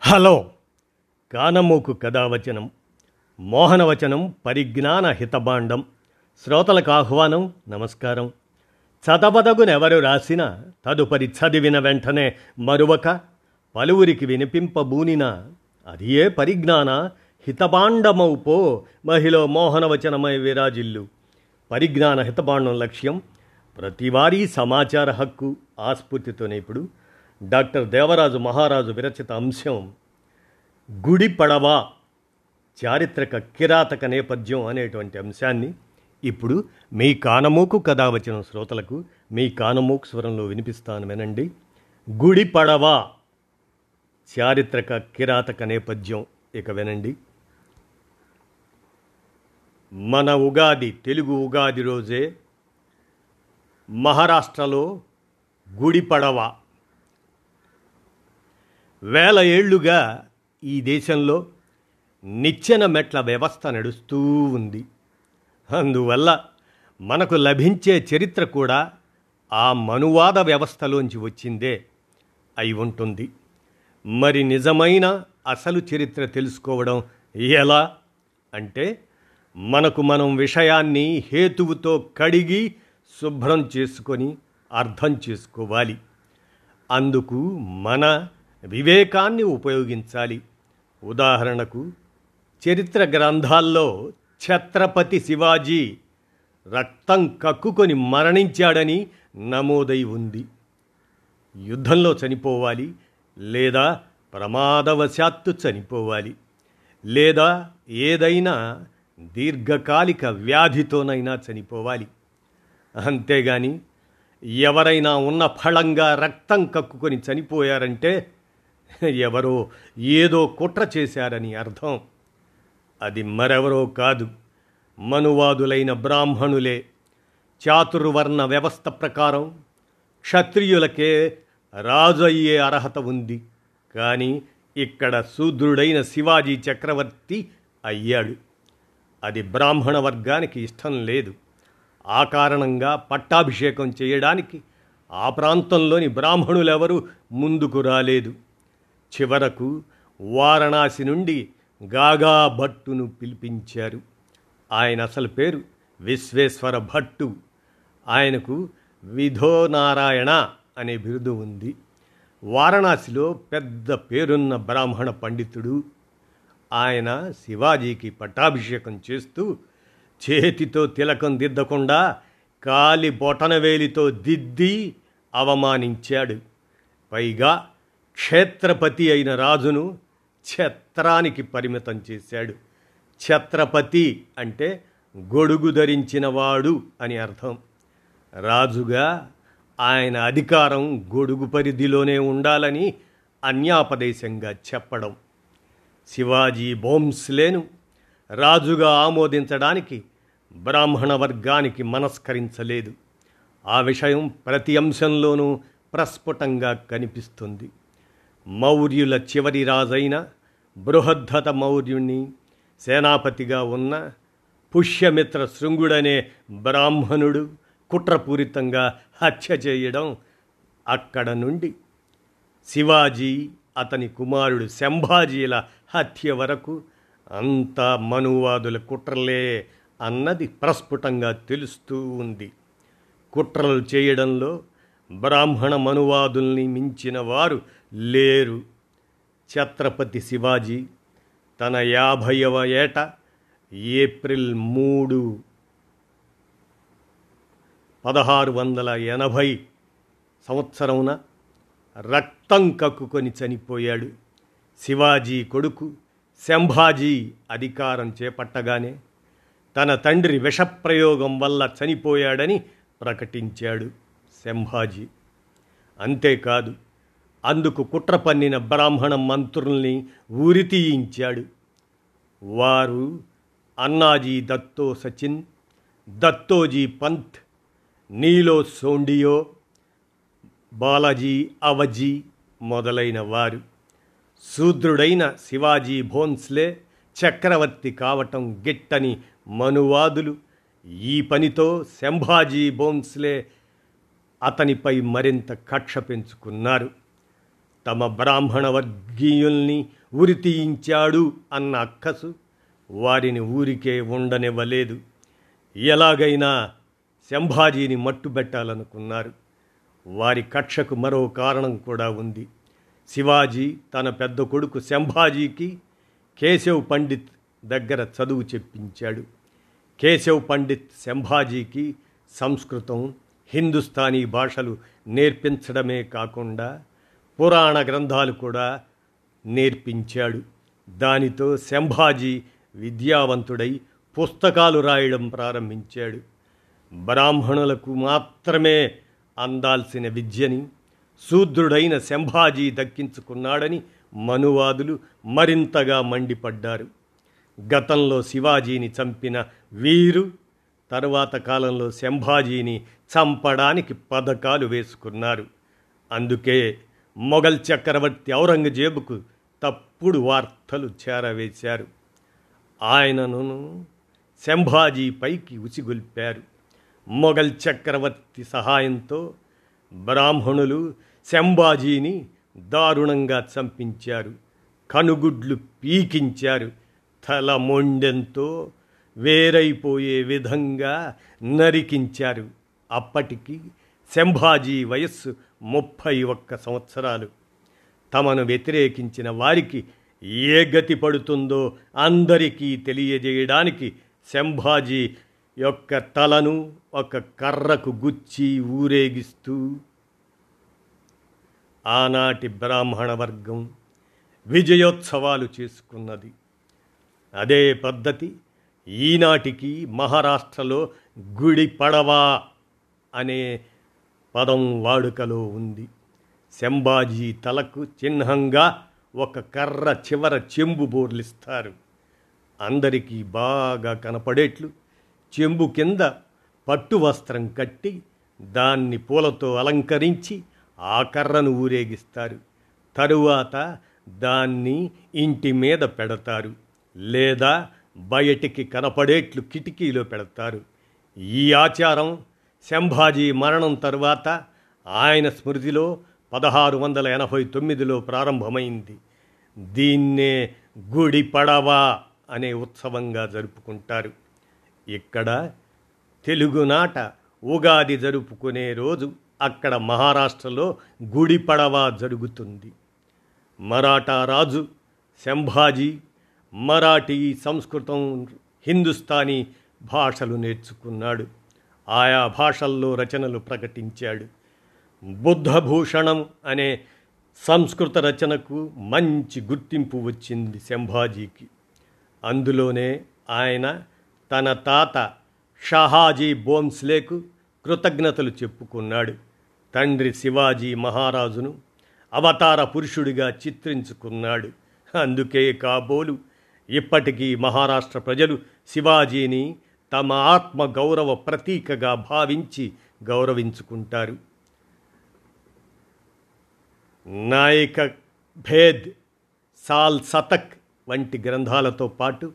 hello కానమూకు కథావచనం మోహనవచనం పరిజ్ఞాన హితబాండం శ్రోతలకు ఆహ్వానం నమస్కారం చదవదగునెవరు రాసిన తదుపరి చదివిన వెంటనే మరువక పలువురికి వినిపింపబూనిన అది ఏ పరిజ్ఞాన హితబాండమౌ పో మహిళ మోహనవచనమై విరాజిల్లు పరిజ్ఞాన హితబాండం లక్ష్యం ప్రతివారీ సమాచార హక్కు ఆస్ఫూర్తితోనే ఇప్పుడు డాక్టర్ దేవరాజు మహారాజు విరచిత అంశం గుడి పడవ చారిత్రక కిరాతక నేపథ్యం అనేటువంటి అంశాన్ని ఇప్పుడు మీ కానమూకు కథ వచ్చిన శ్రోతలకు మీ కానమూకు స్వరంలో వినిపిస్తాను వినండి గుడి పడవ చారిత్రక కిరాతక నేపథ్యం ఇక వినండి మన ఉగాది తెలుగు ఉగాది రోజే మహారాష్ట్రలో గుడి పడవ వేల ఏళ్లుగా ఈ దేశంలో నిచ్చెన మెట్ల వ్యవస్థ నడుస్తూ ఉంది అందువల్ల మనకు లభించే చరిత్ర కూడా ఆ మనువాద వ్యవస్థలోంచి వచ్చిందే అయి ఉంటుంది మరి నిజమైన అసలు చరిత్ర తెలుసుకోవడం ఎలా అంటే మనకు మనం విషయాన్ని హేతువుతో కడిగి శుభ్రం చేసుకొని అర్థం చేసుకోవాలి అందుకు మన వివేకాన్ని ఉపయోగించాలి ఉదాహరణకు చరిత్ర గ్రంథాల్లో ఛత్రపతి శివాజీ రక్తం కక్కుకొని మరణించాడని నమోదై ఉంది యుద్ధంలో చనిపోవాలి లేదా ప్రమాదవశాత్తు చనిపోవాలి లేదా ఏదైనా దీర్ఘకాలిక వ్యాధితోనైనా చనిపోవాలి అంతేగాని ఎవరైనా ఉన్న ఫలంగా రక్తం కక్కుకొని చనిపోయారంటే ఎవరో ఏదో కుట్ర చేశారని అర్థం అది మరెవరో కాదు మనువాదులైన బ్రాహ్మణులే చాతుర్వర్ణ వ్యవస్థ ప్రకారం క్షత్రియులకే రాజు అయ్యే అర్హత ఉంది కానీ ఇక్కడ శూద్రుడైన శివాజీ చక్రవర్తి అయ్యాడు అది బ్రాహ్మణ వర్గానికి ఇష్టం లేదు ఆ కారణంగా పట్టాభిషేకం చేయడానికి ఆ ప్రాంతంలోని బ్రాహ్మణులెవరూ ముందుకు రాలేదు చివరకు వారణాసి నుండి గాగా భట్టును పిలిపించారు ఆయన అసలు పేరు విశ్వేశ్వర భట్టు ఆయనకు విధోనారాయణ అనే బిరుదు ఉంది వారణాసిలో పెద్ద పేరున్న బ్రాహ్మణ పండితుడు ఆయన శివాజీకి పట్టాభిషేకం చేస్తూ చేతితో తిలకం దిద్దకుండా కాలి బొటనవేలితో దిద్ది అవమానించాడు పైగా క్షేత్రపతి అయిన రాజును ఛత్రానికి పరిమితం చేశాడు ఛత్రపతి అంటే గొడుగు ధరించినవాడు అని అర్థం రాజుగా ఆయన అధికారం గొడుగు పరిధిలోనే ఉండాలని అన్యాపదేశంగా చెప్పడం శివాజీ బోంస్లేను రాజుగా ఆమోదించడానికి బ్రాహ్మణ వర్గానికి మనస్కరించలేదు ఆ విషయం ప్రతి అంశంలోనూ ప్రస్ఫుటంగా కనిపిస్తుంది మౌర్యుల చివరి రాజైన బృహద్ధత మౌర్యుణ్ణి సేనాపతిగా ఉన్న పుష్యమిత్ర శృంగుడనే బ్రాహ్మణుడు కుట్రపూరితంగా హత్య చేయడం అక్కడ నుండి శివాజీ అతని కుమారుడు శంభాజీల హత్య వరకు అంతా మనువాదుల కుట్రలే అన్నది ప్రస్ఫుటంగా తెలుస్తూ ఉంది కుట్రలు చేయడంలో బ్రాహ్మణ మనువాదుల్ని మించిన వారు లేరు ఛత్రపతి శివాజీ తన యాభైవ ఏట ఏప్రిల్ మూడు పదహారు వందల ఎనభై సంవత్సరమున రక్తం కక్కుకొని చనిపోయాడు శివాజీ కొడుకు శంభాజీ అధికారం చేపట్టగానే తన తండ్రి విషప్రయోగం వల్ల చనిపోయాడని ప్రకటించాడు శంభాజీ అంతేకాదు అందుకు కుట్ర పన్నిన బ్రాహ్మణ మంత్రుల్ని ఉరితీయించాడు వారు అన్నాజీ దత్తో సచిన్ దత్తోజీ పంత్ నీలో సోండియో బాలాజీ అవజీ మొదలైన వారు శూద్రుడైన శివాజీ భోన్స్లే చక్రవర్తి కావటం గిట్టని మనువాదులు ఈ పనితో శంభాజీ భోన్స్లే అతనిపై మరింత కక్ష పెంచుకున్నారు తమ బ్రాహ్మణ వర్గీయుల్ని ఉరి తీయించాడు అన్న అక్కసు వారిని ఊరికే ఉండనివ్వలేదు ఎలాగైనా శంభాజీని మట్టుబెట్టాలనుకున్నారు వారి కక్షకు మరో కారణం కూడా ఉంది శివాజీ తన పెద్ద కొడుకు శంభాజీకి కేశవ్ పండిత్ దగ్గర చదువు చెప్పించాడు కేశవ్ పండిత్ శంభాజీకి సంస్కృతం హిందుస్థానీ భాషలు నేర్పించడమే కాకుండా పురాణ గ్రంథాలు కూడా నేర్పించాడు దానితో శంభాజీ విద్యావంతుడై పుస్తకాలు రాయడం ప్రారంభించాడు బ్రాహ్మణులకు మాత్రమే అందాల్సిన విద్యని శూద్రుడైన శంభాజీ దక్కించుకున్నాడని మనువాదులు మరింతగా మండిపడ్డారు గతంలో శివాజీని చంపిన వీరు తరువాత కాలంలో శంభాజీని చంపడానికి పథకాలు వేసుకున్నారు అందుకే మొఘల్ చక్రవర్తి ఔరంగజేబుకు తప్పుడు వార్తలు చేరవేశారు ఆయనను శంభాజీ పైకి ఉసిగొల్పారు మొఘల్ చక్రవర్తి సహాయంతో బ్రాహ్మణులు శంభాజీని దారుణంగా చంపించారు కనుగుడ్లు పీకించారు తల మొండెంతో వేరైపోయే విధంగా నరికించారు అప్పటికి శంభాజీ వయస్సు ముప్పై ఒక్క సంవత్సరాలు తమను వ్యతిరేకించిన వారికి ఏ గతి పడుతుందో అందరికీ తెలియజేయడానికి శంభాజీ యొక్క తలను ఒక కర్రకు గుచ్చి ఊరేగిస్తూ ఆనాటి బ్రాహ్మణ వర్గం విజయోత్సవాలు చేసుకున్నది అదే పద్ధతి ఈనాటికి మహారాష్ట్రలో గుడి పడవా అనే పదం వాడుకలో ఉంది శంభాజీ తలకు చిహ్నంగా ఒక కర్ర చివర చెంబు బోర్లిస్తారు అందరికీ బాగా కనపడేట్లు చెంబు కింద పట్టు వస్త్రం కట్టి దాన్ని పూలతో అలంకరించి ఆ కర్రను ఊరేగిస్తారు తరువాత దాన్ని ఇంటి మీద పెడతారు లేదా బయటికి కనపడేట్లు కిటికీలో పెడతారు ఈ ఆచారం శంభాజీ మరణం తరువాత ఆయన స్మృతిలో పదహారు వందల ఎనభై తొమ్మిదిలో ప్రారంభమైంది దీన్నే గుడి పడవ అనే ఉత్సవంగా జరుపుకుంటారు ఇక్కడ తెలుగునాట ఉగాది జరుపుకునే రోజు అక్కడ మహారాష్ట్రలో గుడి పడవ జరుగుతుంది మరాఠా రాజు శంభాజీ మరాఠీ సంస్కృతం హిందుస్థానీ భాషలు నేర్చుకున్నాడు ఆయా భాషల్లో రచనలు ప్రకటించాడు బుద్ధభూషణం అనే సంస్కృత రచనకు మంచి గుర్తింపు వచ్చింది శంభాజీకి అందులోనే ఆయన తన తాత షహాజీ బోన్స్లేకు కృతజ్ఞతలు చెప్పుకున్నాడు తండ్రి శివాజీ మహారాజును అవతార పురుషుడిగా చిత్రించుకున్నాడు అందుకే కాబోలు ఇప్పటికీ మహారాష్ట్ర ప్రజలు శివాజీని తమ ఆత్మ గౌరవ ప్రతీకగా భావించి గౌరవించుకుంటారు నాయక భేద్ సాల్ సతక్ వంటి గ్రంథాలతో పాటు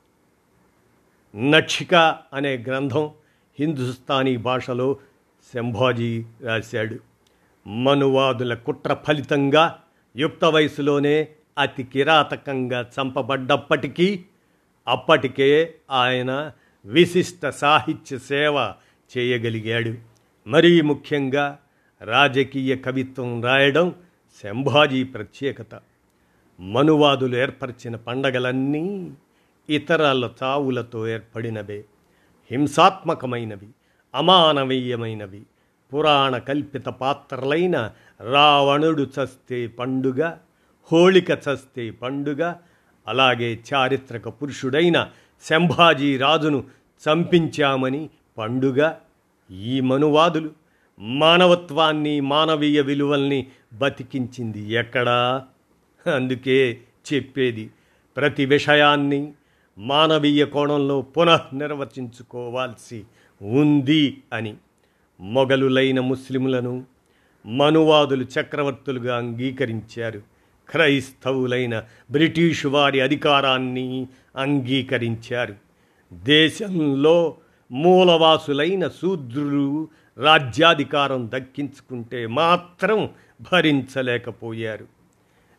నక్షిక అనే గ్రంథం హిందుస్థానీ భాషలో శంభాజీ రాశాడు మనువాదుల కుట్ర ఫలితంగా యుక్త వయసులోనే అతి కిరాతకంగా చంపబడ్డప్పటికీ అప్పటికే ఆయన విశిష్ట సాహిత్య సేవ చేయగలిగాడు మరీ ముఖ్యంగా రాజకీయ కవిత్వం రాయడం శంభాజీ ప్రత్యేకత మనువాదులు ఏర్పరిచిన పండగలన్నీ ఇతరాల చావులతో ఏర్పడినవే హింసాత్మకమైనవి అమానవీయమైనవి పురాణ కల్పిత పాత్రలైన రావణుడు చస్తే పండుగ హోళిక చస్తే పండుగ అలాగే చారిత్రక పురుషుడైన శంభాజీ రాజును చంపించామని పండుగ ఈ మనువాదులు మానవత్వాన్ని మానవీయ విలువల్ని బతికించింది ఎక్కడా అందుకే చెప్పేది ప్రతి విషయాన్ని మానవీయ కోణంలో పునఃనిర్వచించుకోవాల్సి ఉంది అని మొఘలులైన ముస్లిములను మనువాదులు చక్రవర్తులుగా అంగీకరించారు క్రైస్తవులైన బ్రిటిషు వారి అధికారాన్ని అంగీకరించారు దేశంలో మూలవాసులైన శూద్రులు రాజ్యాధికారం దక్కించుకుంటే మాత్రం భరించలేకపోయారు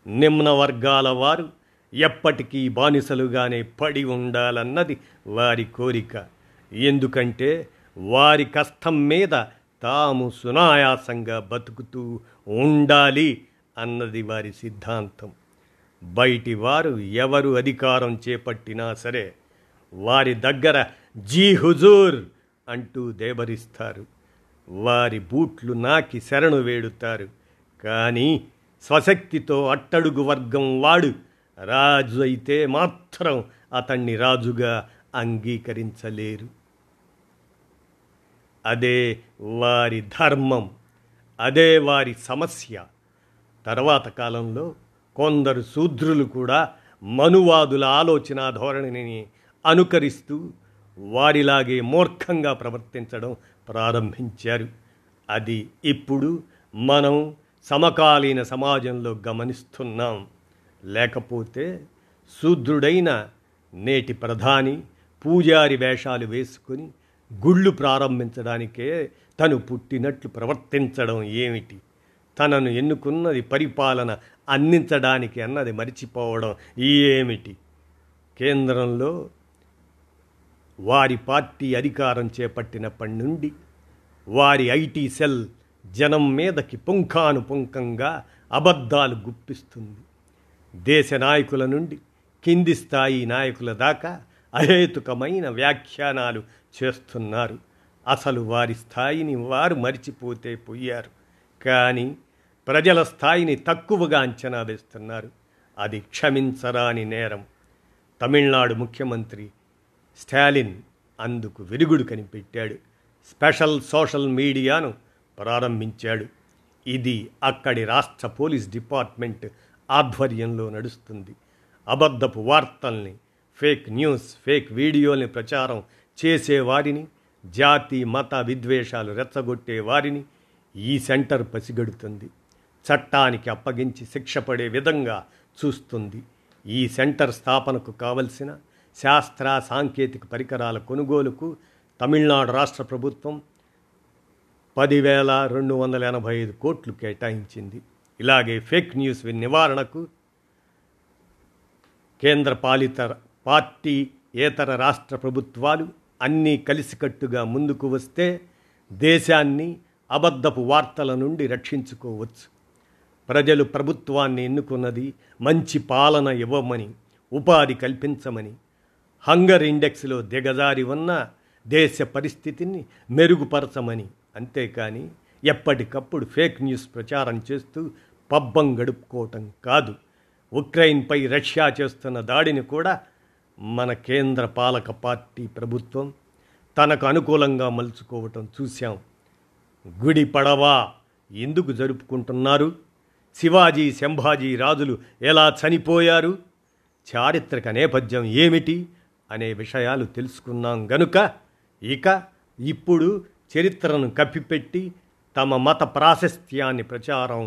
నిమ్న వర్గాల వారు ఎప్పటికీ బానిసలుగానే పడి ఉండాలన్నది వారి కోరిక ఎందుకంటే వారి కష్టం మీద తాము సునాయాసంగా బతుకుతూ ఉండాలి అన్నది వారి సిద్ధాంతం బయటి వారు ఎవరు అధికారం చేపట్టినా సరే వారి దగ్గర జీ హుజూర్ అంటూ దేబరిస్తారు వారి బూట్లు నాకి శరణు వేడుతారు కానీ స్వశక్తితో అట్టడుగు వర్గం వాడు రాజు అయితే మాత్రం అతన్ని రాజుగా అంగీకరించలేరు అదే వారి ధర్మం అదే వారి సమస్య తర్వాత కాలంలో కొందరు శూద్రులు కూడా మనువాదుల ఆలోచన ధోరణిని అనుకరిస్తూ వారిలాగే మూర్ఖంగా ప్రవర్తించడం ప్రారంభించారు అది ఇప్పుడు మనం సమకాలీన సమాజంలో గమనిస్తున్నాం లేకపోతే శూద్రుడైన నేటి ప్రధాని పూజారి వేషాలు వేసుకొని గుళ్ళు ప్రారంభించడానికే తను పుట్టినట్లు ప్రవర్తించడం ఏమిటి తనను ఎన్నుకున్నది పరిపాలన అందించడానికి అన్నది మరిచిపోవడం ఏమిటి కేంద్రంలో వారి పార్టీ అధికారం చేపట్టినప్పటి నుండి వారి ఐటీ సెల్ జనం మీదకి పుంఖానుపుంఖంగా అబద్ధాలు గుప్పిస్తుంది దేశ నాయకుల నుండి కింది స్థాయి నాయకుల దాకా అహేతుకమైన వ్యాఖ్యానాలు చేస్తున్నారు అసలు వారి స్థాయిని వారు మరిచిపోతే పోయారు కానీ ప్రజల స్థాయిని తక్కువగా అంచనా వేస్తున్నారు అది క్షమించరాని నేరం తమిళనాడు ముఖ్యమంత్రి స్టాలిన్ అందుకు విరుగుడు కనిపెట్టాడు స్పెషల్ సోషల్ మీడియాను ప్రారంభించాడు ఇది అక్కడి రాష్ట్ర పోలీస్ డిపార్ట్మెంట్ ఆధ్వర్యంలో నడుస్తుంది అబద్ధపు వార్తల్ని ఫేక్ న్యూస్ ఫేక్ వీడియోల్ని ప్రచారం చేసేవారిని జాతి మత విద్వేషాలు రెచ్చగొట్టే వారిని ఈ సెంటర్ పసిగడుతుంది చట్టానికి అప్పగించి శిక్ష పడే విధంగా చూస్తుంది ఈ సెంటర్ స్థాపనకు కావలసిన శాస్త్ర సాంకేతిక పరికరాల కొనుగోలుకు తమిళనాడు రాష్ట్ర ప్రభుత్వం పదివేల రెండు వందల ఎనభై ఐదు కోట్లు కేటాయించింది ఇలాగే ఫేక్ న్యూస్ నివారణకు కేంద్ర పాలిత పార్టీ ఏతర రాష్ట్ర ప్రభుత్వాలు అన్నీ కలిసికట్టుగా ముందుకు వస్తే దేశాన్ని అబద్ధపు వార్తల నుండి రక్షించుకోవచ్చు ప్రజలు ప్రభుత్వాన్ని ఎన్నుకున్నది మంచి పాలన ఇవ్వమని ఉపాధి కల్పించమని హంగర్ ఇండెక్స్లో దిగజారి ఉన్న దేశ పరిస్థితిని మెరుగుపరచమని అంతేకాని ఎప్పటికప్పుడు ఫేక్ న్యూస్ ప్రచారం చేస్తూ పబ్బం గడుపుకోవటం కాదు ఉక్రెయిన్పై రష్యా చేస్తున్న దాడిని కూడా మన కేంద్ర పాలక పార్టీ ప్రభుత్వం తనకు అనుకూలంగా మలుచుకోవటం చూశాం గుడి పడవా ఎందుకు జరుపుకుంటున్నారు శివాజీ శంభాజీ రాజులు ఎలా చనిపోయారు చారిత్రక నేపథ్యం ఏమిటి అనే విషయాలు తెలుసుకున్నాం గనుక ఇక ఇప్పుడు చరిత్రను కప్పిపెట్టి తమ మత ప్రాశస్త్యాన్ని ప్రచారం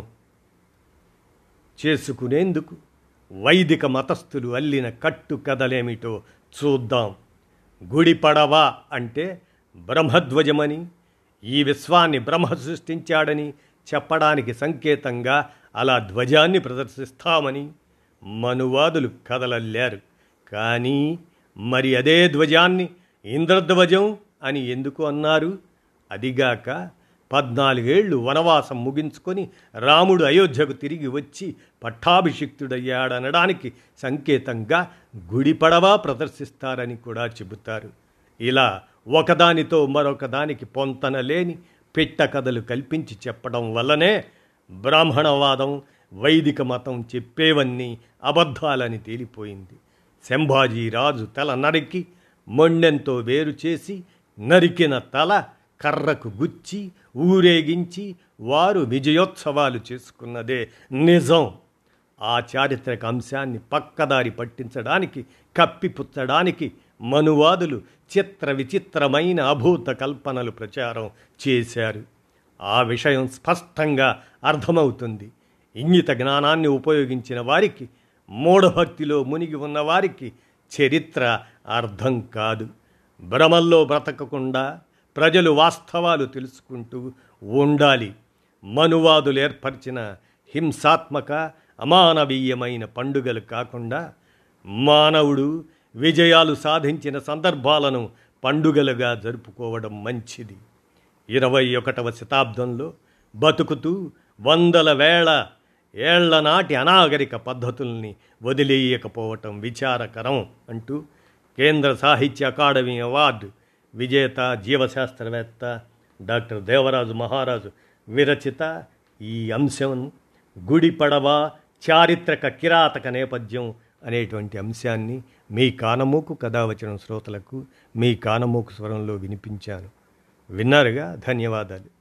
చేసుకునేందుకు వైదిక మతస్థులు అల్లిన కట్టు కథలేమిటో చూద్దాం గుడి పడవ అంటే బ్రహ్మధ్వజమని ఈ విశ్వాన్ని బ్రహ్మ సృష్టించాడని చెప్పడానికి సంకేతంగా అలా ధ్వజాన్ని ప్రదర్శిస్తామని మనువాదులు కథలల్లారు కానీ మరి అదే ధ్వజాన్ని ఇంద్రధ్వజం అని ఎందుకు అన్నారు అదిగాక పద్నాలుగేళ్లు వనవాసం ముగించుకొని రాముడు అయోధ్యకు తిరిగి వచ్చి పట్టాభిషిక్తుడయ్యాడనడానికి సంకేతంగా గుడి పడవా ప్రదర్శిస్తారని కూడా చెబుతారు ఇలా ఒకదానితో మరొకదానికి పొంతన లేని పిట్ట కథలు కల్పించి చెప్పడం వల్లనే బ్రాహ్మణవాదం వైదిక మతం చెప్పేవన్నీ అబద్ధాలని తేలిపోయింది శంభాజీ రాజు తల నరికి మొండెంతో వేరు చేసి నరికిన తల కర్రకు గుచ్చి ఊరేగించి వారు విజయోత్సవాలు చేసుకున్నదే నిజం ఆ చారిత్రక అంశాన్ని పక్కదారి పట్టించడానికి కప్పిపుచ్చడానికి మనువాదులు చిత్ర విచిత్రమైన అభూత కల్పనలు ప్రచారం చేశారు ఆ విషయం స్పష్టంగా అర్థమవుతుంది ఇంగిత జ్ఞానాన్ని ఉపయోగించిన వారికి మూఢభక్తిలో మునిగి ఉన్న వారికి చరిత్ర అర్థం కాదు భ్రమల్లో బ్రతకకుండా ప్రజలు వాస్తవాలు తెలుసుకుంటూ ఉండాలి మనువాదులు ఏర్పరిచిన హింసాత్మక అమానవీయమైన పండుగలు కాకుండా మానవుడు విజయాలు సాధించిన సందర్భాలను పండుగలుగా జరుపుకోవడం మంచిది ఇరవై ఒకటవ శతాబ్దంలో బతుకుతూ వందల వేల ఏళ్ల నాటి అనాగరిక పద్ధతుల్ని వదిలేయకపోవటం విచారకరం అంటూ కేంద్ర సాహిత్య అకాడమీ అవార్డు విజేత జీవశాస్త్రవేత్త డాక్టర్ దేవరాజు మహారాజు విరచిత ఈ అంశం గుడి పడవ చారిత్రక కిరాతక నేపథ్యం అనేటువంటి అంశాన్ని మీ కానమోకు కథ వచ్చిన శ్రోతలకు మీ కానమోకు స్వరంలో వినిపించాను విన్నారుగా ధన్యవాదాలు